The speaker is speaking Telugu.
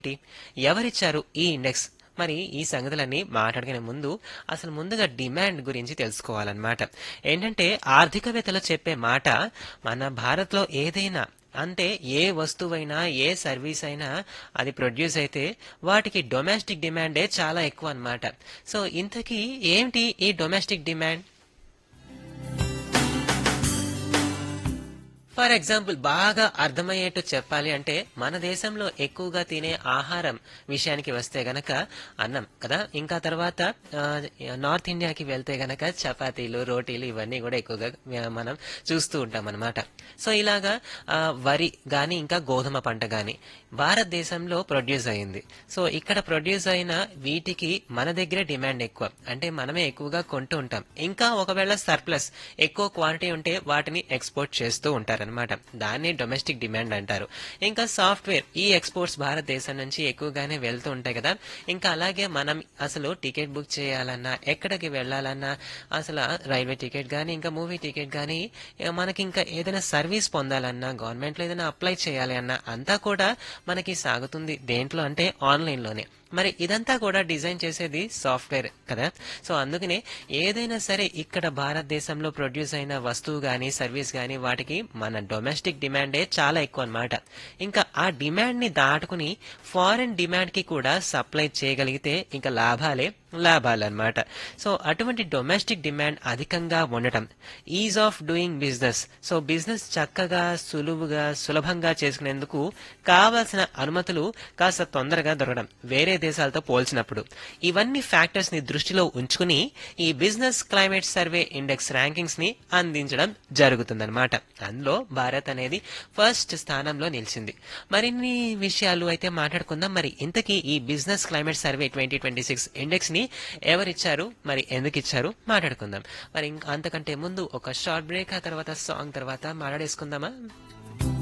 ఏంటి? ఎవరిచ్చారు ఈ ఇండెక్స్? మరి ఈ సంగతులన్నీ మాట్లాడుకునే ముందు అసలు ముందుగా డిమాండ్ గురించి తెలుసుకోవాలన్నమాట. ఏంటంటే ఆర్థికవేత్తలు చెప్పే మాట మన భారత్‌లో ఏదైనా అంటే ఏ వస్తువైనా, ఏ సర్వీస్ అయినా అది ప్రొడ్యూస్ అయితే వాటికి డొమెస్టిక్ డిమాండే చాలా ఎక్కువన్నమాట. సో ఇంతకీ ఏంటి ఈ డొమెస్టిక్ డిమాండ్? ఫర్ ఎగ్జాంపుల్ బాగా అర్థమయ్యేట్టు చెప్పాలి అంటే మన దేశంలో ఎక్కువగా తినే ఆహారం విషయానికి వస్తే గనక అన్నం కదా ఇంకా తర్వాత ఆ, నార్త్ ఇండియాకి వెళ్తే గనక చపాతీలు రోటీలు ఇవన్నీ కూడా ఎక్కువగా ఆ, మనం చూస్తూ ఉంటాం అనమాట సో ఇలాగా ఆ, వరి గాని ఇంకా గోధుమ పంట గాని భారతదేశంలో ప్రొడ్యూస్ అయింది సో ఇక్కడ ప్రొడ్యూస్ అయిన వీటికి మన దగ్గరే డిమాండ్ ఎక్కువ అంటే మనమే ఎక్కువగా కొంటూ ఉంటాం ఇంకా ఒకవేళ సర్ప్లస్ ఎక్కువ క్వాంటిటీ ఉంటే వాటిని ఎక్స్పోర్ట్ చేస్తూ ఉంటారన్నమాట దాన్ని డొమెస్టిక్ డిమాండ్ అంటారు ఇంకా సాఫ్ట్వేర్ ఈ ఎక్స్పోర్ట్స్ భారతదేశం నుంచి ఎక్కువగానే వెళ్తూ ఉంటాయి కదా ఇంకా అలాగే మనం అసలు టికెట్ బుక్ చేయాలన్నా ఎక్కడికి వెళ్ళాలన్నా అసలు రైల్వే టికెట్ కానీ ఇంకా మూవీ టికెట్ కానీ మనకి ఇంకా ఏదైనా సర్వీస్ పొందాలన్నా గవర్నమెంట్ లో ఏదైనా అప్లై చేయాలి అన్నా అంతా కూడా మనకి సాగుతుంది దేంట్లో అంటే ఆన్లైన్ లోనే మరి ఇదంతా కూడా డిజైన్ చేసేది సాఫ్ట్వేర్ కదా సో అందుకనే ఏదైనా సరే ఇక్కడ భారతదేశంలో ప్రొడ్యూస్ అయిన వస్తువు గానీ సర్వీస్ గానీ వాటికి మన డొమెస్టిక్ డిమాండే చాలా ఎక్కువ అన్నమాట ఇంకా ఆ డిమాండ్ ని దాటుకుని ఫారెన్ డిమాండ్ కి కూడా సప్లై చేయగలిగితే ఇంకా లాభాలే లాభాలు అన్నమాట సో అటువంటి డొమెస్టిక్ డిమాండ్ అధికంగా ఉండటం ease of doing business so business చక్కగా సులువుగా సులభంగా చేసుకునేందుకు కావాల్సిన అనుమతులు కాస్త తొందరగా దొరకడం వేరే దేశాలతో పోల్చినప్పుడు ఇవన్నీ ఫ్యాక్టర్స్ ని దృష్టిలో ఉంచుకుని ఈ business climate survey index rankings ని అందించడం జరుగుతుందన్నమాట అందులో భారత్ అనేది ఫస్ట్ స్థానంలో నిలిచింది మరిన్ని విషయాలు అయితే మాట్లాడుకుందాం మరి ఇంతకీ ఈ business climate survey twenty twenty six index ని ఎవరిచ్చారు మరి ఎందుకు ఇచ్చారు మాట్లాడుకుందాం మరి ఇంకా అంతకంటే ముందు ఒక షార్ట్ బ్రేక్ ఆ తర్వాత సాంగ్ తర్వాత మాట్లాడేసుకుందామా